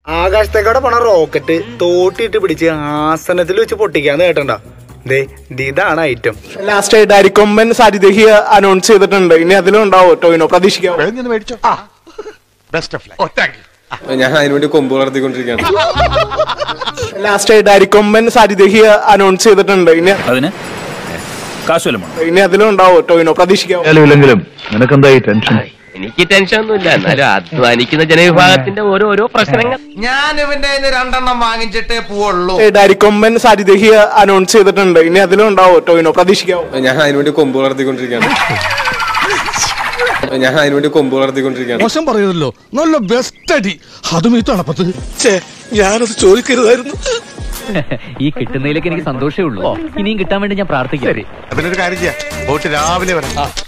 ആകാശത്തേക്കോടെ പോണ റോക്കറ്റ് തോട്ടിയിട്ട് പിടിച്ച് ആസനത്തിൽ വെച്ച് പൊട്ടിക്കാന്ന് കേട്ടണ്ട ദേ ദേ ഇതാണ് ഐറ്റം ലാസ്റ്റ് ആയിട്ട് അരിക്കൊമ്പൻ സാരിദേഹി അനൗൺസ് ചെയ്തിട്ടുണ്ട് ഇനി അതിലും ഉണ്ടാവോ ടോയിനോ പ്രതീക്ഷിക്കാം ഞാൻ അതിനുവേണ്ടി കൊമ്പ് വളർത്തിക്കൊണ്ടിരിക്കുകയാണ് ലാസ്റ്റ് ആയിട്ട് അരിക്കൊമ്പൻ സാരിദേഹി അനൗൺസ് ചെയ്തിട്ടുണ്ട് ഇനി അതിന് കാശ് വല്ലതും വേണോ? ഇനി അതിലും ഉണ്ടാവോ ടോയിനോ പ്രതീക്ഷിക്കാം ഇല്ലെങ്കിലും നിനക്കെന്തായി ടെൻഷൻ എനിക്ക് ടെൻഷൻ ഒന്നുമില്ല എന്നാലും അധ്വാനിക്കുന്ന ജനവിഭാഗത്തിന്റെ ഓരോരോ പ്രശ്നങ്ങൾ ഞാൻ ഇവന്റെ കയ്യിന്ന് രണ്ടെണ്ണം വാങ്ങിച്ചിട്ടേ പോവുള്ളൂ ആയിട്ട് അരിക്കൊമ്പൻ സാരിദേഹി അനൗൺസ് ചെയ്തിട്ടുണ്ട് ഇനി അതിലും ഉണ്ടാവോ ടോയിനോ പ്രതീക്ഷിക്കാം ഞാൻ അതിനുവേണ്ടി കൊമ്പ് വളർത്തിക്കൊണ്ടിരിക്കുകയാണ് ഞാൻ അതിനുവേണ്ടി കൊമ്പ് വളർത്തിക്കൊണ്ടിരിക്കുകയാണ് മോശം പറയുമല്ലോ നല്ല ബെസ്റ്റ് അടി അതും ഈ തണുപ്പത്ത് ഞാനത് ചോദിക്കരുതായിരുന്നു ഈ കിട്ടുന്നതിലേക്ക് എനിക്ക് സന്തോഷമേ ഉള്ളൂ ഇനിയും കിട്ടാൻ വേണ്ടി ഞാൻ പ്രാർത്ഥിക്കാം അതിനൊരു കാര്യം ചെയ്യാം പോയിട്ട് രാവിലെ വരാം